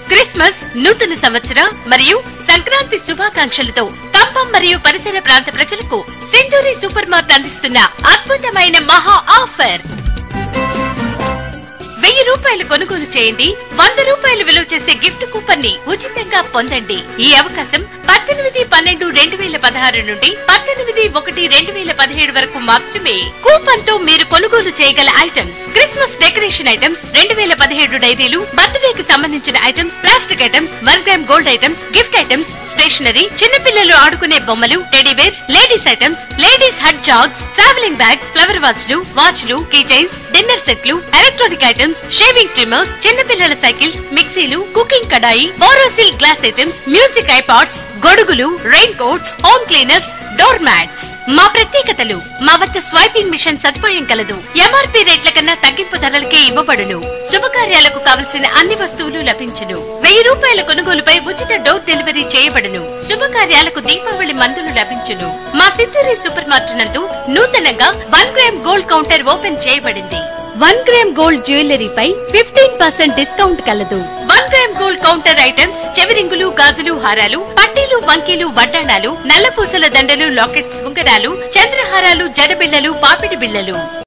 Christmas నూతన సంవత్సర మరియు సంక్రాంతి శుభాకాంక్షలతో ఖమ్మం మరియు పరిసర ప్రాంత ప్రజలకు సింధూరి సూపర్ మార్ట్ అందిస్తున్న అద్భుతమైన మహా ఆఫర్ వెయ్యి రూపాయలు కొనుగోలు చేయండి వంద రూపాయలు విలువ చేసే గిఫ్ట్ కూపన్ ని ఉచితంగా పొందండి ఈ అవకాశం పద్దెనిమిది పన్నెండు రెండు వేల పదహారు నుండి పద్దెనిమిది ఒకటి రెండు వేల పదిహేడు వరకు మాత్రమే కూపన్ తో మీరు కొనుగోలు చేయగల ఐటమ్స్ క్రిస్మస్ డెకరేషన్ ఐటమ్స్ రెండు వేల పదిహేడు డైరీలు బర్త్డే కి సంబంధించిన items plastic items one gram gold items gift items stationery చిన్నపిల్లలు ఆడుకునే బొమ్మలు teddy bears ladies items ladies hat jugs travelling bags flower వాచ్లు వాచ్లు కీ చైన్స్ డిన్నర్ సెట్లు ఎలక్ట్రానిక్ ఐటమ్స్ షేవింగ్ ట్రిమ్మర్స్ చిన్నపిల్లల సైకిల్స్ మిక్సీలు కుకింగ్ కడాయి Borosil glass items music iPods గొడుగులు rain coats home cleaners door mats మా ప్రత్యేకతలు మా వద్ద స్వైపింగ్ మిషన్ సదుపాయం కలదు ఎంఆర్పీ రేట్ల కన్నా తగ్గింపు ధరలకే ఇవ్వబడును శుభకార్యాలకు కావలసిన అన్ని వస్తువులు లభించును వెయ్యి రూపాయల కొనుగోలుపై ఉచిత డోర్ డెలివరీ చేయబడును శుభకార్యాలకు దీపావళి మందులు లభించును మా సిద్ధూరి సూపర్ మార్ట్ నందు నూతనంగా one gram gold counter open చేయబడింది వన్ గ్రామ్ గోల్డ్ జ్యువెలరీపై ఫిఫ్టీన్ పర్సెంట్ డిస్కౌంట్ కలదు one gram gold counter items చెవిరింగులు గాజులు హారాలు పట్టీలు వంకీలు వడ్డాణాలు నల్లపూసల దండలు లాకెట్స్ ఉంగరాలు చంద్రహారాలు జడబిళ్లలు పాపిడి బిళ్లలు